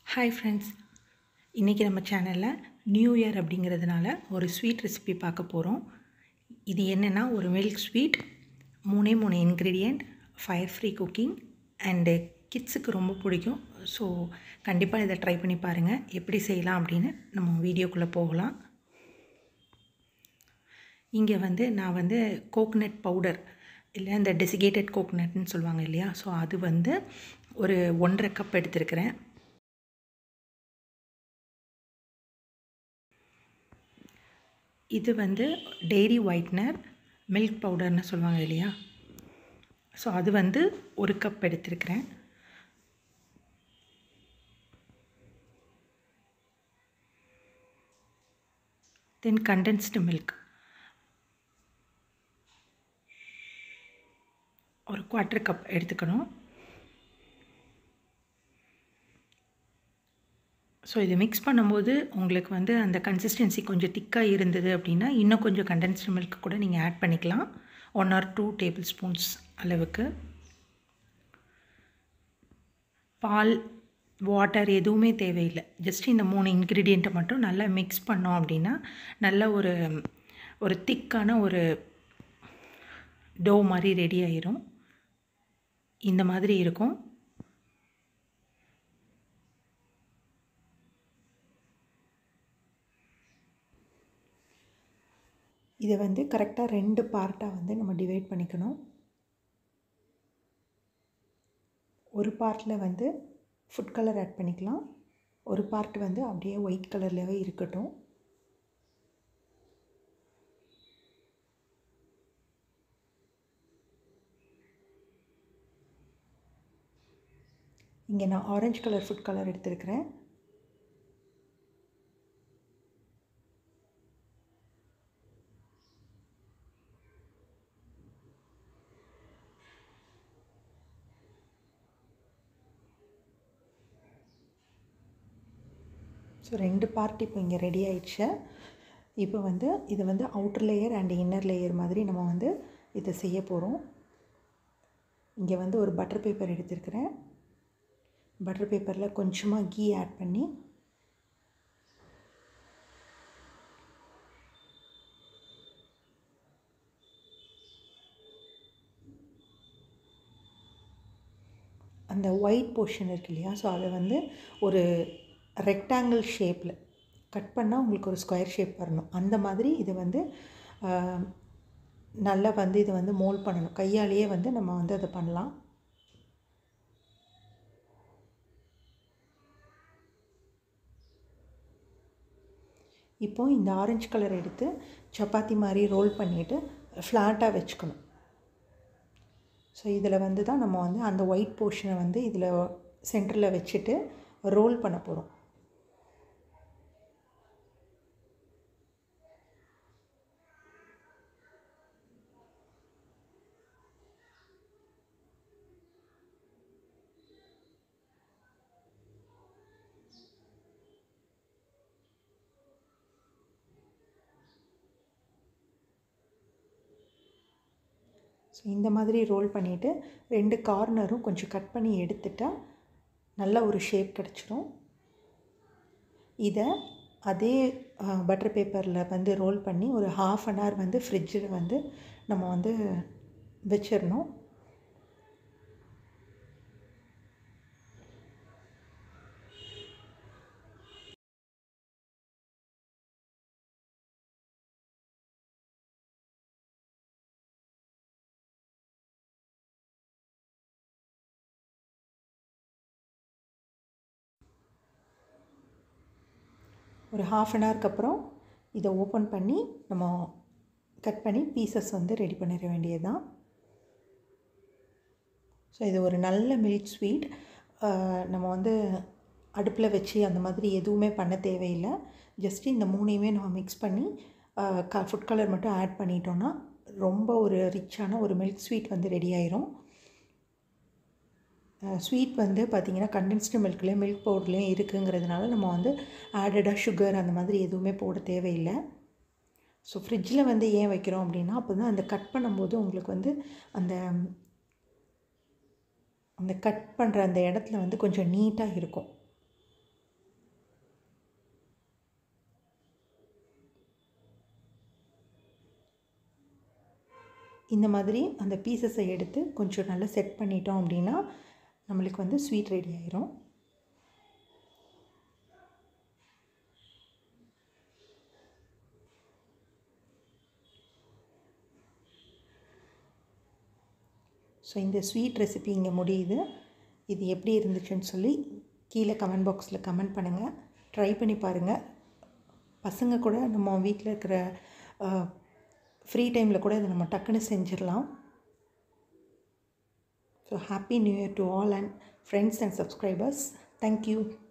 hi friends இன்றைக்கி நம்ம சேனலில் நியூ இயர் அப்படிங்கிறதுனால ஒரு ஸ்வீட் ரெசிபி பார்க்க போகிறோம் இது என்னென்னா ஒரு மில்க் ஸ்வீட் மூணே மூணு ingredient fire free cooking and கிட்ஸுக்கு ரொம்ப பிடிக்கும் ஸோ கண்டிப்பாக இதை ட்ரை பண்ணி பாருங்கள் எப்படி செய்யலாம் அப்படின்னு நம்ம வீடியோக்குள்ளே போகலாம் இங்கே வந்து நான் வந்து கோக்னட் பவுடர் இல்லை இந்த டெசிகேட்டட் கோக்னட்னு சொல்லுவாங்க இல்லையா ஸோ அது வந்து ஒரு ஒன்றரை கப் எடுத்திருக்கிறேன் இது வந்து டெய்ரி ஒயிட்னர் மில்க் பவுடர்னு சொல்லுவாங்க இல்லையா ஸோ அது வந்து ஒரு கப் எடுத்திருக்கிறேன் தென் கண்டென்ஸ்டு மில்க் ஒரு குவார்ட்டர் கப் எடுத்துக்கணும் ஸோ இது மிக்ஸ் பண்ணும்போது உங்களுக்கு வந்து அந்த கன்சிஸ்டன்சி கொஞ்சம் திக்காக இருந்தது அப்படின்னா இன்னும் கொஞ்சம் கண்டென்ஸ்டு மில்க் கூட நீங்கள் ஆட் பண்ணிக்கலாம் one or two table spoons அளவுக்கு பால் வாட்டர் எதுவுமே தேவையில்லை ஜஸ்ட் இந்த மூணு இன்க்ரீடியண்ட்டை மட்டும் நல்லா மிக்ஸ் பண்ணோம் அப்படின்னா நல்ல ஒரு ஒரு திக்கான ஒரு டோ மாதிரி ரெடி ஆயிரும் இந்த மாதிரி இருக்கும் இதை வந்து கரெக்டாக ரெண்டு பார்ட்டாக வந்து நம்ம டிவைட் பண்ணிக்கணும் ஒரு பார்ட்டில் வந்து ஃபுட் கலர் ஆட் பண்ணிக்கலாம் ஒரு பார்ட் வந்து அப்படியே ஒயிட் கலர்லேயே இருக்கட்டும் இங்கே நான் ஆரஞ்சு கலர் ஃபுட் கலர் எடுத்திருக்கிறேன் ஸோ ரெண்டு பார்ட் இப்போ இங்கே ரெடி ஆயிடுச்சு இப்போ வந்து இது வந்து outer layer and inner layer மாதிரி நம்ம வந்து இதை செய்ய போகிறோம் இங்கே வந்து ஒரு பட்டர் பேப்பர் எடுத்திருக்கிறேன் பட்டர் பேப்பரில் கொஞ்சமாக கீ ஆட் பண்ணி அந்த ஒயிட் போர்ஷன் இருக்கு இல்லையா ஸோ அதை வந்து ஒரு ரெக்டாங்கிள் ஷேப்பில் கட் பண்ணால் உங்களுக்கு ஒரு ஸ்கொயர் ஷேப் வரணும் அந்த மாதிரி இதை வந்து நல்லா வந்து இதை வந்து மோல்ட் பண்ணணும் கையாலேயே வந்து நம்ம வந்து அதை பண்ணலாம் இப்போது இந்த ஆரஞ்சு கலர் எடுத்து சப்பாத்தி மாதிரி ரோல் பண்ணிவிட்டு ஃப்ளாட்டாக வச்சுக்கணும் ஸோ இதில் வந்து தான் நம்ம வந்து அந்த ஒயிட் போர்ஷனை வந்து இதில் சென்டரில் வச்சுட்டு ரோல் பண்ண போகிறோம் ஸோ இந்த மாதிரி ரோல் பண்ணிவிட்டு ரெண்டு கார்னரும் கொஞ்சம் கட் பண்ணி எடுத்துட்டால் நல்ல ஒரு ஷேப் கிடச்சிரும் இதை அதே பட்டர் பேப்பரில் வந்து ரோல் பண்ணி ஒரு ஹாஃப் அன் ஹவர் வந்து ஃப்ரிட்ஜில் வந்து நம்ம வந்து வச்சிடணும் ஒரு ஹாஃப் அன் ஹவருக்கு அப்புறம் இதை ஓப்பன் பண்ணி நம்ம கட் பண்ணி பீசஸ் வந்து ரெடி பண்ணிட வேண்டியது தான் ஸோ இது ஒரு நல்ல மில்க் ஸ்வீட் நம்ம வந்து அடுப்பில் வச்சு அந்த மாதிரி எதுவுமே பண்ண தேவையில்லை ஜஸ்ட் இந்த மூணையுமே நம்ம மிக்ஸ் பண்ணி க ஃபுட் கலர் மட்டும் ஆட் பண்ணிட்டோன்னா ரொம்ப ஒரு ரிச்சான ஒரு மில்க் ஸ்வீட் வந்து ரெடி ஆயிரும் ஸ்வீட் வந்து பார்த்திங்கன்னா கண்டென்ஸ்டு மில்க்லேயும் மில்க் பவுடர்லேயும் இருக்குங்கிறதுனால நம்ம வந்து ஆடடாக சுகர் அந்த மாதிரி எதுவுமே போட தேவையில்லை ஸோ ஃப்ரிட்ஜில் வந்து ஏன் வைக்கிறோம் அப்படின்னா அப்போ தான் அந்த கட் பண்ணும்போது உங்களுக்கு வந்து அந்த அந்த கட் பண்ணுற அந்த இடத்துல வந்து கொஞ்சம் நீட்டாக இருக்கும் இந்த மாதிரி அந்த பீசஸை எடுத்து கொஞ்சம் நல்லா செட் பண்ணிட்டோம் அப்படின்னா நம்மளுக்கு வந்து ஸ்வீட் ரெடி ஆயிரும் ஸோ இந்த ஸ்வீட் ரெசிபி இங்கே முடியுது இது எப்படி இருந்துச்சுன்னு சொல்லி கீழே கமெண்ட் பாக்ஸில் கமெண்ட் பண்ணுங்கள் ட்ரை பண்ணி பாருங்கள் பசங்க கூட நம்ம வீட்டில் இருக்கிற ஃப்ரீ டைமில் கூட இதை நம்ம டக்குன்னு செஞ்சிடலாம் so happy new year to all and friends and subscribers thank you